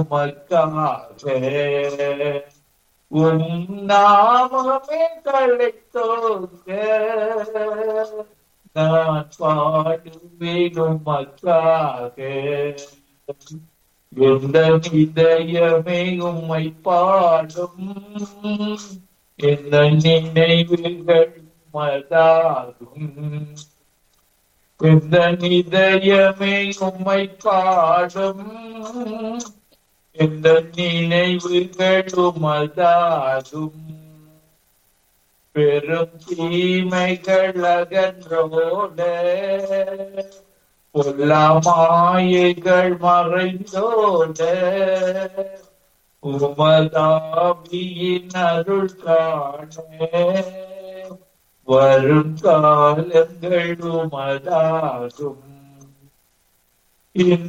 உமக்காக உம் நாமமே கழைத்தோங்க நான் பாடுவேன் உமக்காக எந்த இதயமே உம்மை பாடும் எந்த நினைவுகள் மதாகும் எந்த இதயமே உம்மை பாடும் எந்த நினைவுகள் உமதாகும் பெரும் தீமைகள் அகன்றோட பொல்லாமாயைகள் மறைந்தோட உமதாபியின் அருள் காண வரும் காலங்கள் உமதாகும் இந்த